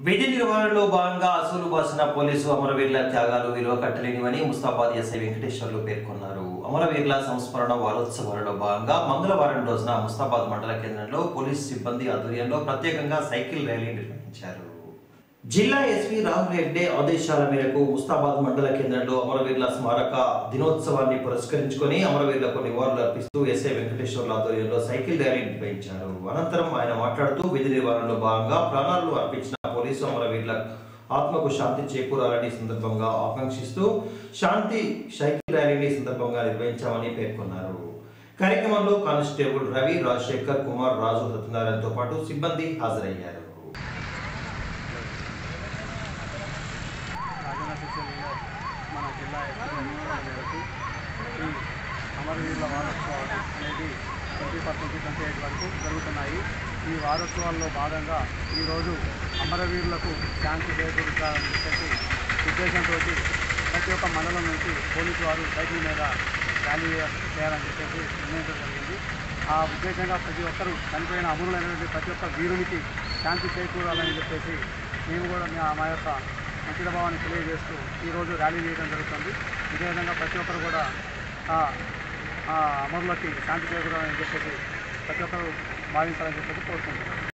విధి నిర్వహణలో భాగంగా అసలు బాసిన పోలీసు అమరవీరుల త్యాగాలు విలువ కట్టలేనివని ముస్తాబాద్ ఎస్ఐ వెంకటేశ్వర్లు పేర్కొన్నారు అమరవీరుల సంస్మరణ వారోత్సవాలలో భాగంగా మంగళవారం రోజున ముస్తాబాద్ మండల కేంద్రంలో పోలీసు సిబ్బంది ఆధ్వర్యంలో ప్రత్యేకంగా సైకిల్ ర్యాలీ నిర్వహించారు జిల్లా ఎస్పీ రాహుల్ హెగ్డే ఆదేశాల మేరకు ముస్తాబాద్ మండల కేంద్రంలో అమరవీరుల స్మారక దినోత్సవాన్ని పురస్కరించుకొని అమరవీరులకు నివాళులు అర్పిస్తూ ఎస్ఐ వెంకటేశ్వర్ల ఆధ్వర్యంలో సైకిల్ ర్యాలీ నిర్వహించారు అనంతరం ఆయన మాట్లాడుతూ విధి నిర్వహణలో భాగంగా ప్రాణాలు అర్పించిన పోలీసు అమరవీరుల ఆత్మకు శాంతి చేకూరాలని ఈ సందర్భంగా ఆకాంక్షిస్తూ శాంతి సైకిల్ ర్యాలీని ఈ సందర్భంగా నిర్వహించామని పేర్కొన్నారు కార్యక్రమంలో కానిస్టేబుల్ రవి రాజశేఖర్ కుమార్ రాజు సత్యనారాయణతో పాటు సిబ్బంది హాజరయ్యారు రాజన్న సిరిసిల్లలో మన జిల్లా ఎస్పీ మేరకు ఈ అమరవీరుల వారోత్సవాలు అనేది ట్వంటీ పర్సెంట్ ట్వంటీ ఎయిట్ వరకు జరుగుతున్నాయి ఈ వారోత్సవాల్లో భాగంగా ఈరోజు అమరవీరులకు శాంతి చేకూర్చాలని చెప్పేసి ఉద్దేశంతో ప్రతి ఒక్క మండలం నుంచి పోలీసు వారు సైకిల్ మీద ర్యాలీ చేయాలని చెప్పేసి నిర్ణయించడం జరిగింది ఆ ఉద్దేశంగా ప్రతి ఒక్కరూ చనిపోయిన అమరులైనటువంటి ప్రతి ఒక్క వీరునికి శాంతి చేకూరాలని చెప్పేసి మేము కూడా మా- మా యొక్క మంచిత భావాన్ని తెలియజేస్తూ ఈరోజు ర్యాలీ చేయడం జరుగుతుంది ఇదే విధంగా ప్రతి ఒక్కరు కూడా ఆ, ఆ అమరులకి శాంతి చేకూరాలని చెప్పేసి ప్రతి ఒక్కరు భావించాలని చెప్పేసి కోరుకుంటున్నాను